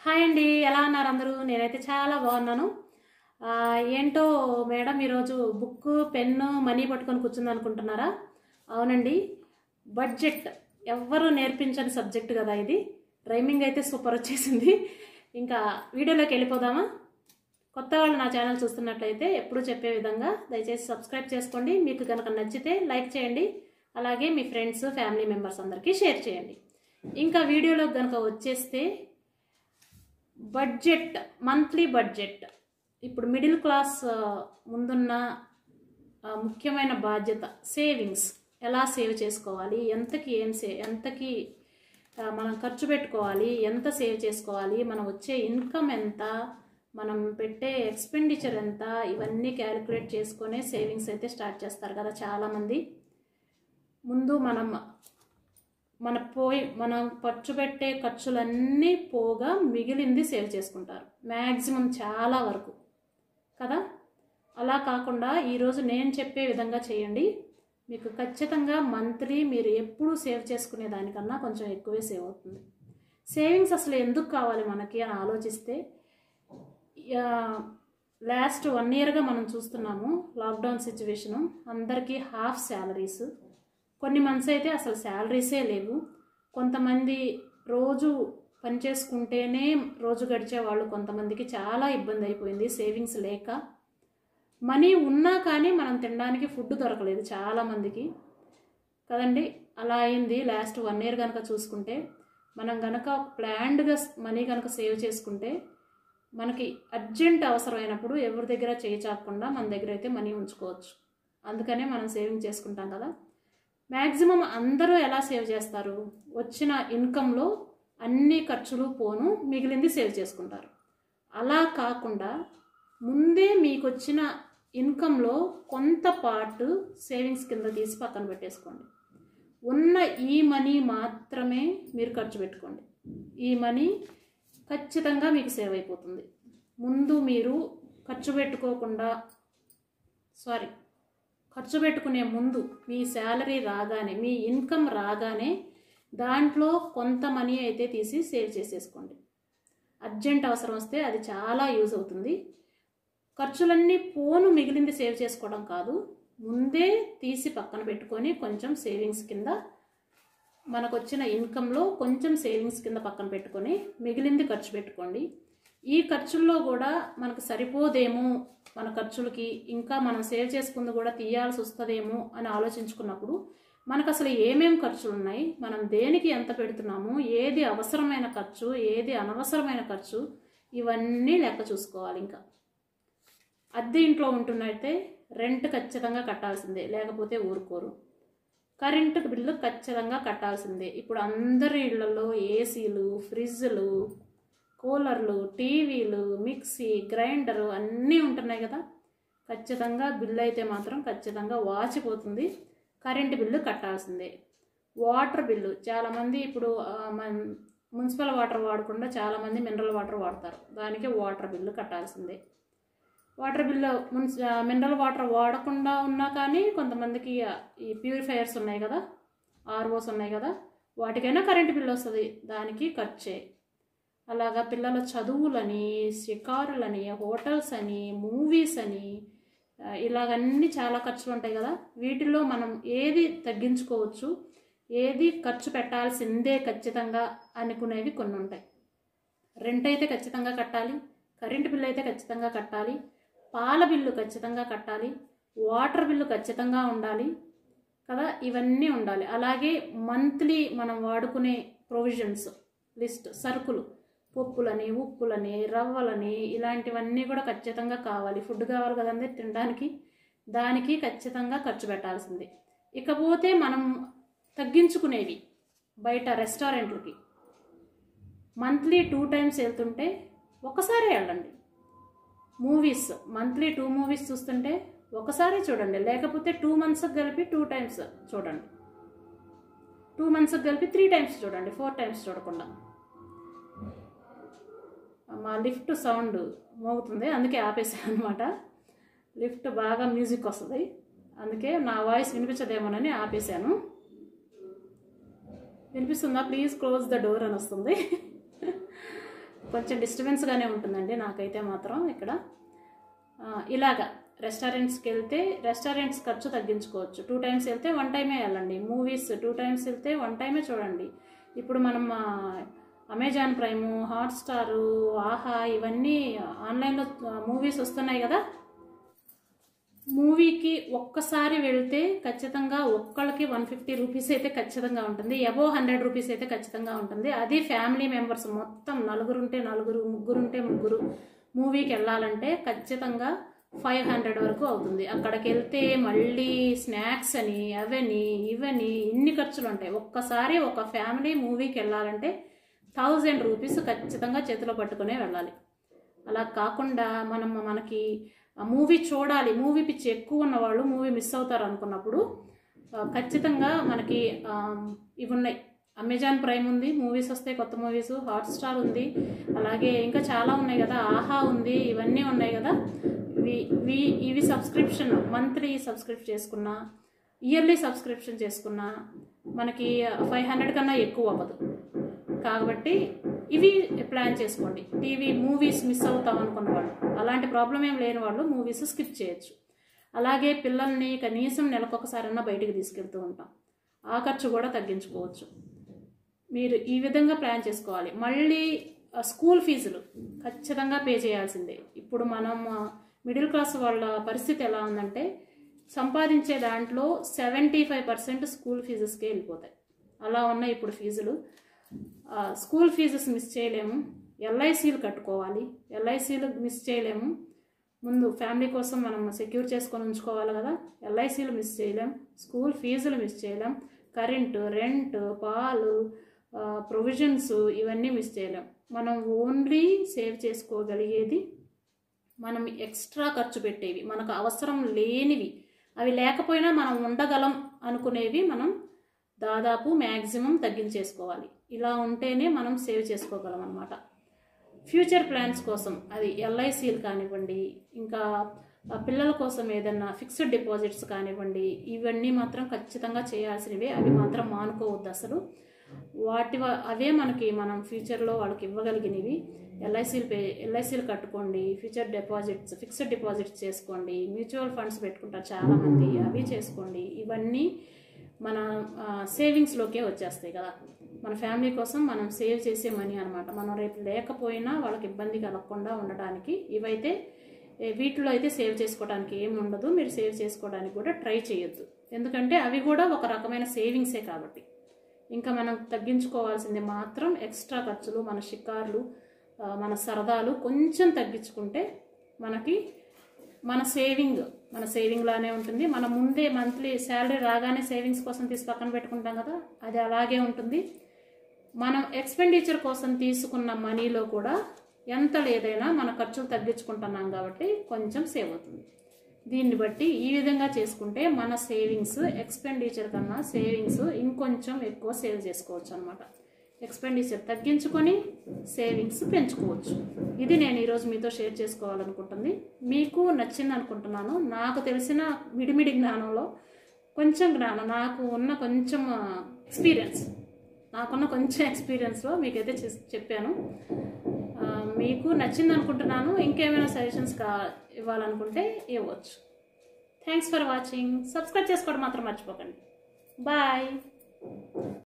hi అండి ఎలా ఉన్నారు అందరూ నేనైతే చాలా బాగున్నాను ఆ, ఏంటో మేడం ఈరోజు బుక్ పెన్ను మనీ పట్టుకొని కూర్చుంది అనుకుంటున్నారా అవునండి బడ్జెట్ ఎవ్వరు నేర్పించని సబ్జెక్ట్ కదా ఇది రైమింగ్ అయితే సూపర్ వచ్చేసింది ఇంకా వీడియోలోకి వెళ్ళిపోదామా కొత్త వాళ్ళు నా ఛానల్ చూస్తున్నట్లయితే ఎప్పుడు చెప్పే విధంగా దయచేసి సబ్స్క్రైబ్ చేసుకోండి మీకు కనుక నచ్చితే లైక్ చేయండి అలాగే మీ ఫ్రెండ్స్ ఫ్యామిలీ మెంబర్స్ అందరికీ షేర్ చేయండి ఇంకా వీడియోలోకి కనుక వచ్చేస్తే బడ్జెట్ మంత్లీ బడ్జెట్ ఇప్పుడు మిడిల్ క్లాస్ ఆ, ముందున్న ఆ, ముఖ్యమైన బాధ్యత సేవింగ్స్ ఎలా సేవ్ చేసుకోవాలి ఎంతకి ఏం సే ఎంతకి ఆ, మనం ఖర్చు పెట్టుకోవాలి ఎంత సేవ్ చేసుకోవాలి మనం వచ్చే ఇన్కమ్ ఎంత మనం పెట్టే ఎక్స్పెండిచర్ ఎంత ఇవన్నీ క్యాలిక్యులేట్ చేసుకునే సేవింగ్స్ అయితే స్టార్ట్ చేస్తారు కదా చాలామంది ముందు మనం మన పోయి మనం ఖర్చు పెట్టే ఖర్చులన్నీ పోగా మిగిలింది సేవ్ చేసుకుంటారు మ్యాక్సిమం చాలా వరకు కదా అలా కాకుండా ఈరోజు నేను చెప్పే విధంగా చేయండి మీకు ఖచ్చితంగా మంత్లీ మీరు ఎప్పుడు సేవ్ చేసుకునే దానికన్నా కొంచెం ఎక్కువే సేవ్ అవుతుంది సేవింగ్స్ అసలు ఎందుకు కావాలి మనకి అని ఆలోచిస్తే లాస్ట్ వన్ ఇయర్గా మనం చూస్తున్నాము లాక్డౌన్ సిచ్యువేషను అందరికీ హాఫ్ శాలరీస్ కొన్ని మంత్స్ అయితే అసలు శాలరీసే లేవు కొంతమంది రోజు పని చేసుకుంటేనే రోజు గడిచే వాళ్ళు కొంతమందికి చాలా ఇబ్బంది అయిపోయింది సేవింగ్స్ లేక మనీ ఉన్నా కానీ మనం తినడానికి ఫుడ్ దొరకలేదు చాలామందికి కదండి అలా అయింది లాస్ట్ వన్ ఇయర్ కనుక చూసుకుంటే మనం కనుక ప్లాన్డ్గా మనీ కనుక సేవ్ చేసుకుంటే మనకి అర్జెంట్ అవసరమైనప్పుడు ఎవరి దగ్గర చేయి చాపకుండా మన దగ్గర అయితే మనీ ఉంచుకోవచ్చు అందుకనే మనం సేవింగ్ చేసుకుంటాం కదా మ్యాక్సిమం అందరూ ఎలా సేవ్ చేస్తారు వచ్చిన ఇన్కంలో అన్ని ఖర్చులు పోను మిగిలింది సేవ్ చేసుకుంటారు అలా కాకుండా ముందే మీకు వచ్చిన ఇన్కంలో కొంత పార్ట్ సేవింగ్స్ కింద తీసి పక్కన పెట్టేసుకోండి ఉన్న ఈ మనీ మాత్రమే మీరు ఖర్చు పెట్టుకోండి ఈ మనీ ఖచ్చితంగా మీకు సేవ్ అయిపోతుంది ముందు మీరు ఖర్చు పెట్టుకోకుండా సారీ ఖర్చు పెట్టుకునే ముందు మీ శాలరీ రాగానే మీ ఇన్కమ్ రాగానే దాంట్లో కొంత మనీ అయితే తీసి సేవ్ చేసేసుకోండి అర్జెంట్ అవసరం వస్తే అది చాలా యూజ్ అవుతుంది ఖర్చులన్నీ పోను మిగిలింది సేవ్ చేసుకోవడం కాదు ముందే తీసి పక్కన పెట్టుకొని కొంచెం సేవింగ్స్ కింద మనకు వచ్చిన ఇన్కంలో కొంచెం సేవింగ్స్ కింద పక్కన పెట్టుకొని మిగిలింది ఖర్చు పెట్టుకోండి ఈ ఖర్చుల్లో కూడా మనకు సరిపోదేమో మన ఖర్చులకి ఇంకా మనం సేవ్ చేసుకుంది కూడా తీయాల్సి వస్తుందేమో అని ఆలోచించుకున్నప్పుడు మనకు అసలు ఏమేం ఖర్చులు ఉన్నాయి మనం దేనికి ఎంత పెడుతున్నాము ఏది అవసరమైన ఖర్చు ఏది అనవసరమైన ఖర్చు ఇవన్నీ లెక్క చూసుకోవాలి ఇంకా అద్దె ఇంట్లో ఉంటున్నైతే రెంట్ ఖచ్చితంగా కట్టాల్సిందే లేకపోతే ఊరుకోరు కరెంటు బిల్లు ఖచ్చితంగా కట్టాల్సిందే ఇప్పుడు అందరి ఇళ్లలో ఏసీలు ఫ్రిడ్జ్లు కూలర్లు టీవీలు మిక్సీ గ్రైండరు అన్నీ ఉంటున్నాయి కదా ఖచ్చితంగా బిల్లు అయితే మాత్రం ఖచ్చితంగా వాచిపోతుంది కరెంటు బిల్లు కట్టాల్సిందే వాటర్ బిల్లు చాలామంది ఇప్పుడు ఆ, మన మున్సిపల్ వాటర్ వాడకుండా చాలామంది మినరల్ వాటర్ వాడతారు దానికి వాటర్ బిల్లు కట్టాల్సిందే వాటర్ బిల్లు మున్సి మినరల్ వాటర్ వాడకుండా ఉన్నా కానీ కొంతమందికి ఆ, ఈ ప్యూరిఫైయర్స్ ఉన్నాయి కదా ఆర్ఓస్ ఉన్నాయి కదా వాటికైనా కరెంటు బిల్లు వస్తుంది దానికి ఖర్చే అలాగా పిల్లల చదువులని షికారులని హోటల్స్ అని మూవీస్ అని ఆ, ఇలాగన్నీ చాలా ఖర్చులు ఉంటాయి కదా వీటిల్లో మనం ఏది తగ్గించుకోవచ్చు ఏది ఖర్చు పెట్టాల్సిందే ఖచ్చితంగా అనుకునేవి కొన్ని ఉంటాయి రెంట్ అయితే ఖచ్చితంగా కట్టాలి కరెంటు బిల్లు అయితే ఖచ్చితంగా కట్టాలి పాల బిల్లు ఖచ్చితంగా కట్టాలి వాటర్ బిల్లు ఖచ్చితంగా ఉండాలి కదా ఇవన్నీ ఉండాలి అలాగే మంత్లీ మనం వాడుకునే ప్రొవిజన్స్ లిస్ట్ సరుకులు పప్పులని ఉప్పులని రవ్వలని ఇలాంటివన్నీ కూడా ఖచ్చితంగా కావాలి ఫుడ్ కావాలి కదండి తినడానికి దానికి ఖచ్చితంగా ఖర్చు పెట్టాల్సిందే ఇకపోతే మనం తగ్గించుకునేవి బయట రెస్టారెంట్లకి మంత్లీ టూ టైమ్స్ వెళ్తుంటే ఒకసారి వెళ్ళండి మూవీస్ మంత్లీ టూ మూవీస్ చూస్తుంటే ఒకసారి చూడండి లేకపోతే టూ మంత్స్కి కలిపి టూ టైమ్స్ చూడండి టూ మంత్స్కి కలిపి త్రీ టైమ్స్ చూడండి ఫోర్ టైమ్స్ చూడకుండా మా లిఫ్ట్ సౌండ్ మోగుతుంది అందుకే ఆపేసాను అనమాట లిఫ్ట్ బాగా మ్యూజిక్ వస్తుంది అందుకే నా వాయిస్ వినిపించదేమోనని ఆపేశాను వినిపిస్తుందా ప్లీజ్ క్లోజ్ ద డోర్ అని వస్తుంది కొంచెం డిస్టర్బెన్స్గానే ఉంటుందండి నాకైతే మాత్రం ఇక్కడ ఆ, ఇలాగా రెస్టారెంట్స్కి వెళ్తే రెస్టారెంట్స్ ఖర్చు తగ్గించుకోవచ్చు టూ టైమ్స్ వెళ్తే వన్ టైమే వెళ్ళండి మూవీస్ టూ టైమ్స్ వెళ్తే వన్ టైమే చూడండి ఇప్పుడు మనం ఆ, అమెజాన్ ప్రైము హాట్స్టారు ఆహా ఇవన్నీ ఆన్లైన్లో మూవీస్ వస్తున్నాయి కదా మూవీకి ఒక్కసారి వెళ్తే ఖచ్చితంగా ఒక్కళ్ళకి వన్ ఫిఫ్టీ రూపీస్ అయితే ఖచ్చితంగా ఉంటుంది అబోవ్ హండ్రెడ్ రూపీస్ అయితే ఖచ్చితంగా ఉంటుంది అది ఫ్యామిలీ మెంబర్స్ మొత్తం నలుగురు ఉంటే నలుగురు ముగ్గురు ఉంటే ముగ్గురు మూవీకి వెళ్ళాలంటే ఖచ్చితంగా ఫైవ్ హండ్రెడ్ వరకు అవుతుంది అక్కడికి వెళ్తే మళ్ళీ స్నాక్స్ అని అవని ఇవని ఇన్ని ఖర్చులు ఉంటాయి ఒక్కసారి ఒక ఫ్యామిలీ మూవీకి వెళ్ళాలంటే థౌజండ్ రూపీస్ ఖచ్చితంగా చేతిలో పట్టుకునే వెళ్ళాలి అలా కాకుండా మనం మనకి ఆ మూవీ చూడాలి మూవీ పిచ్చి ఎక్కువ ఉన్న వాళ్ళు మూవీ మిస్ అవుతారు అనుకున్నప్పుడు ఆ, ఖచ్చితంగా మనకి ఆ, ఇవి ఉన్నాయి అమెజాన్ ప్రైమ్ ఉంది మూవీస్ వస్తాయి కొత్త మూవీస్ హాట్స్టార్ ఉంది అలాగే ఇంకా చాలా ఉన్నాయి కదా ఆహా ఉంది ఇవన్నీ ఉన్నాయి కదా ఇవి ఇవి ఇవి సబ్స్క్రిప్షన్ మంత్లీ సబ్స్క్రిప్షన్ చేసుకున్నా ఇయర్లీ సబ్స్క్రిప్షన్ చేసుకున్నా మనకి ఫైవ్ హండ్రెడ్ కన్నా ఎక్కువ అవ్వదు కాబట్టి ఇవి ప్లాన్ చేసుకోండి టీవీ మూవీస్ మిస్ అవుతాం అనుకున్న వాళ్ళు అలాంటి ప్రాబ్లం ఏం లేని వాళ్ళు మూవీస్ స్కిప్ చేయొచ్చు అలాగే పిల్లల్ని కనీసం నెలకొకసారన్నా బయటికి తీసుకెళ్తూ ఉంటాం ఆ ఖర్చు కూడా తగ్గించుకోవచ్చు మీరు ఈ విధంగా ప్లాన్ చేసుకోవాలి మళ్ళీ ఆ, స్కూల్ ఫీజులు ఖచ్చితంగా పే చేయాల్సిందే ఇప్పుడు మనం ఆ, మిడిల్ క్లాస్ వాళ్ళ పరిస్థితి ఎలా ఉందంటే సంపాదించే దాంట్లో సెవెంటీ ఫైవ్ పర్సెంట్ స్కూల్ ఫీజెస్కే వెళ్ళిపోతాయి అలా ఉన్నాయి ఇప్పుడు ఫీజులు ఆ, స్కూల్ ఫీజెస్ మిస్ చేయలేము ఎల్ఐసీలు కట్టుకోవాలి ఎల్ఐసీలు మిస్ చేయలేము ముందు ఫ్యామిలీ కోసం మనం సెక్యూర్ చేసుకొని ఉంచుకోవాలి కదా ఎల్ఐసీలు మిస్ చేయలేం స్కూల్ ఫీజులు మిస్ చేయలేం కరెంటు రెంట్ పాలు ప్రొవిజన్స్ ఇవన్నీ మిస్ చేయలేం మనం ఓన్లీ సేవ్ చేసుకోగలిగేది మనం ఎక్స్ట్రా ఖర్చు పెట్టేవి మనకు అవసరం లేనివి అవి లేకపోయినా మనం ఉండగలం అనుకునేవి మనం దాదాపు మ్యాక్సిమం తగ్గించేసుకోవాలి ఇలా ఉంటేనే మనం సేవ్ చేసుకోగలం అనమాట ఫ్యూచర్ ప్లాన్స్ కోసం అది ఎల్ఐసీలు కానివ్వండి ఇంకా ఆ పిల్లల కోసం ఏదన్నా ఫిక్స్డ్ డిపాజిట్స్ కానివ్వండి ఇవన్నీ మాత్రం ఖచ్చితంగా చేయాల్సినవి అవి మాత్రం మానుకోవద్దు అసలు వాటి వ- అవే మనకి మనం ఫ్యూచర్లో వాళ్ళకి ఇవ్వగలిగినవి ఎల్ఐసీలు పే ఎల్ఐసీలు కట్టుకోండి ఫ్యూచర్ డిపాజిట్స్ ఫిక్స్డ్ డిపాజిట్స్ చేసుకోండి మ్యూచువల్ ఫండ్స్ పెట్టుకుంటారు చాలామంది అవి చేసుకోండి ఇవన్నీ మన ఆ, సేవింగ్స్లోకే వచ్చేస్తాయి కదా మన ఫ్యామిలీ కోసం మనం సేవ్ చేసే మనీ అనమాట మనం రేపు లేకపోయినా వాళ్ళకి ఇబ్బంది కలగకుండా ఉండడానికి ఇవైతే ఏ, వీటిలో అయితే సేవ్ చేసుకోవడానికి ఏమి ఉండదు మీరు సేవ్ చేసుకోవడానికి కూడా ట్రై చేయొద్దు ఎందుకంటే అవి కూడా ఒక రకమైన సేవింగ్సే కాబట్టి ఇంకా మనం తగ్గించుకోవాల్సింది మాత్రం ఎక్స్ట్రా ఖర్చులు మన షికార్లు ఆ, మన సరదాలు కొంచెం తగ్గించుకుంటే మనకి మన సేవింగ్ మన సేవింగ్ లానే ఉంటుంది మన ముందే మంత్లీ శాలరీ రాగానే సేవింగ్స్ కోసం తీసి పక్కన పెట్టుకుంటాం కదా అది అలాగే ఉంటుంది మనం ఎక్స్పెండిచర్ కోసం తీసుకున్న మనీలో కూడా ఎంత లేదైనా మన ఖర్చులు తగ్గించుకుంటున్నాం కాబట్టి కొంచెం సేవ్ అవుతుంది దీన్ని బట్టి ఈ విధంగా చేసుకుంటే మన సేవింగ్స్ ఎక్స్పెండిచర్ కన్నా సేవింగ్స్ ఇంకొంచెం ఎక్కువ సేవ్ చేసుకోవచ్చు అనమాట ఎక్స్పెండిచర్ తగ్గించుకొని సేవింగ్స్ పెంచుకోవచ్చు ఇది నేను ఈరోజు మీతో షేర్ చేసుకోవాలనుకుంటుంది మీకు నచ్చింది అనుకుంటున్నాను నాకు తెలిసిన మిడిమిడి జ్ఞానంలో కొంచెం జ్ఞానం నాకు ఉన్న కొంచెం ఎక్స్పీరియన్స్ నాకున్న కొంచెం ఎక్స్పీరియన్స్లో మీకైతే చెస్- చెప్పాను ఆ, మీకు నచ్చింది అనుకుంటున్నాను ఇంకేమైనా సజెషన్స్ కా ఇవ్వాలనుకుంటే ఇవ్వచ్చు థ్యాంక్స్ ఫర్ వాచింగ్ సబ్స్క్రైబ్ చేసుకోవడం మాత్రం మర్చిపోకండి బాయ్